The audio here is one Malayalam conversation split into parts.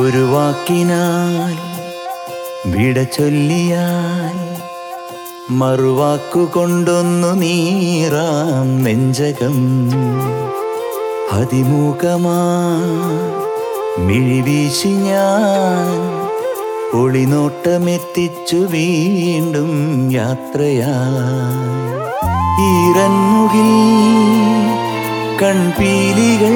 ഒരു വാക്കിനാൽ വിട ചൊല്ലിയാൽ മറുവാക്കു കൊണ്ടൊന്നു നീറാം നെഞ്ചകം അതിമുഖമാ മിഴിവീശി ഞാൻ ഒളിനോട്ടമെത്തിച്ചു വീണ്ടും യാത്രയായി ഈറന്നുകിൽ കൺപീലികൾ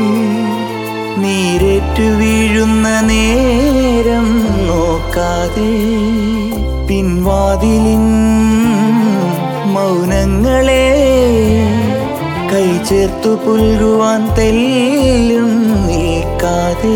നീരേറ്റു വീഴുന്ന നേരം നോക്കാതെ പിൻവാതിലിൻ മൗനങ്ങളെ കൈ ചേർത്തു പുൽകുവാൻ തെല്ലും നിൽക്കാതെ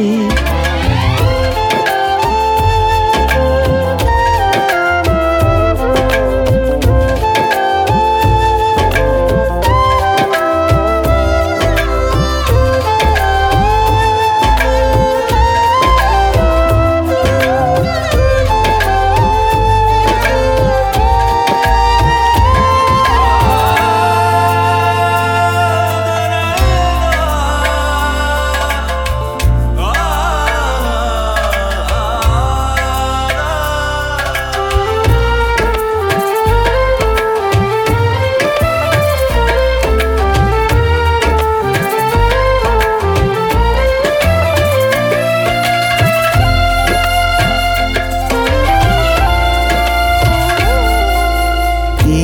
ഈ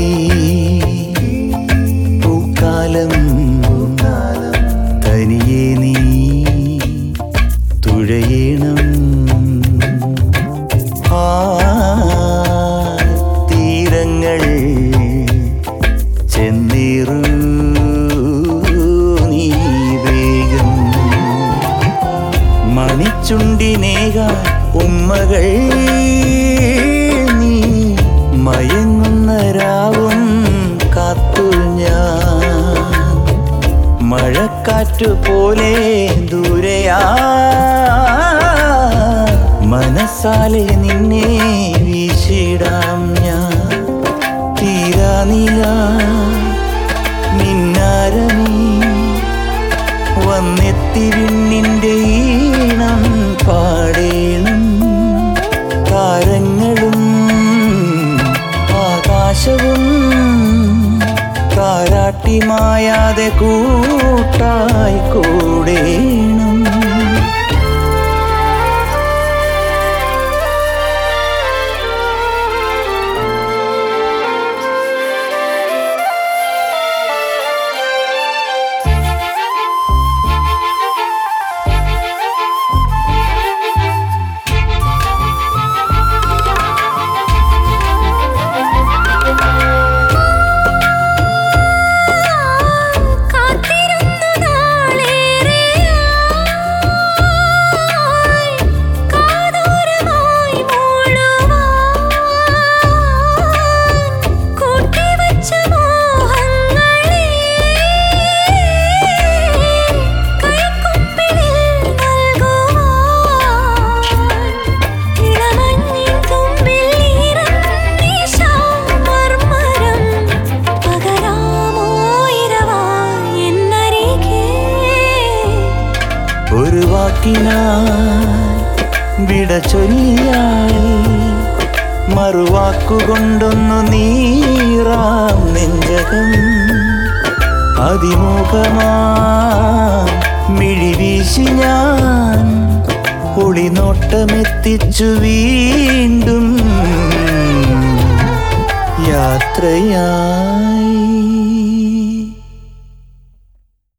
പൂക്കാലം തനിയെ നീ തുഴയണം ആ തീരങ്ങൾ ചെന്നീറു നീ വേഗം മണിച്ചുണ്ടിനേക ഉമ്മകൾ നീ മയങ്ങുന്ന രാവും കാത്തു ഞാൻ മഴക്കാറ്റു പോലെ ദൂരയാ മനസ്സാലെ നിന്നെ വീശിടാം ഞാൻ തീരാനില മിന്നാരമീ വന്നെത്തി വിണ്ണിന്റെ ഈണം പാടേണം താരങ്ങളും ആകാശവും താരാട്ടി മായാതെ കൂട്ടായി കൂടേണം കാത്തിരുന്നു നാളേറെയായി കാതോരമായി മൂളുവാൻ കൂട്ടിവച്ച മോഹങ്ങളെ കൈക്കുമ്പിളിൽ നൽകുവാൻ ഇളമഞ്ഞിൻ തുമ്പിൽ നിശാമർമരം പകരാമോ ഇരവായി എന്നരികെ ഒരു വാക്കിനാൽ വിട ചൊല്ലിയാൽ മറുവാക്കുകൊണ്ടൊന്നു നീറാം നെഞ്ചകം അതിമുഖമാ മിഴിവീശി ഞാൻ ഒളിനോട്ടമെത്തിച്ചു വീണ്ടും യാത്രയായി